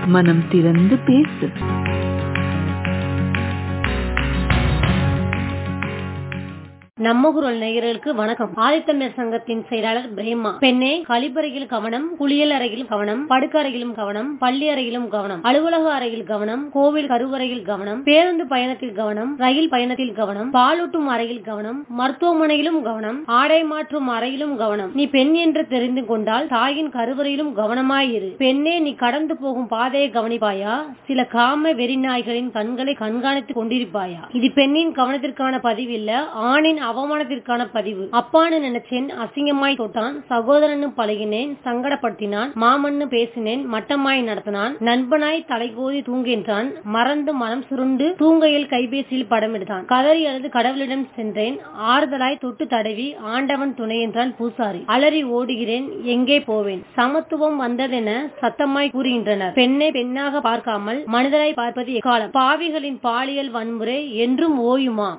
மனம் திறந்து பேசு நம்ம குரல் நேயர்களுக்கு வணக்கம் ஆதித்தமிழர் சங்கத்தின் செயலாளர் பிரேமா பெண்ணே கழிப்பறையில் கவனம் குளியல் அறையில் கவனம் படுக்க அறையிலும் கவனம் பள்ளி அறையிலும் கவனம் அலுவலக அறையில் கவனம் கோவில் கருவறையில் கவனம் பேருந்து பயணத்தில் கவனம் ரயில் பயணத்தில் கவனம் பாலூட்டும் அறையில் கவனம் மருத்துவமனையிலும் கவனம் ஆடை மாற்றும் அறையிலும் கவனம் நீ பெண் என்று தெரிந்து கொண்டால் தாயின் கருவறையிலும் கவனமாயிரு பெண்ணே நீ கடந்து போகும் பாதையை கவனிப்பாயா சில காம வெறிநாய்களின் கண்களை கண்காணித்துக் கொண்டிருப்பாயா இது பெண்ணின் கவனத்திற்கான பதிவில்ல ஆணின் அவமானத்திற்கான பதிவு அப்பான்னு நினைச்சேன் அசிங்கமாய் தொட்டான் சகோதரனு பழகினேன் சங்கடப்படுத்தினான் மாமன்னு பேசினேன் மட்டமாய் நடத்தினான் நண்பனாய் தலைகோதி தூங்குகின்றான் மறந்து மனம் சுருண்டு தூங்கையில் கைபேசியில் படம் எடுத்தான் கதறி அழுது கடவுளிடம் சென்றேன் ஆறுதலாய் தொட்டு தடவி ஆண்டவன் துணை என்றான் பூசாரி அலறி ஓடுகிறேன் எங்கே போவேன் சமத்துவம் வந்ததென சத்தமாய் கூறுகின்றனர் பெண்ணை பெண்ணாக பார்க்காமல் மனிதராய் பார்ப்பது எக்காலம் பாவிகளின் பாலியல் வன்முறை என்றும் ஓயுமா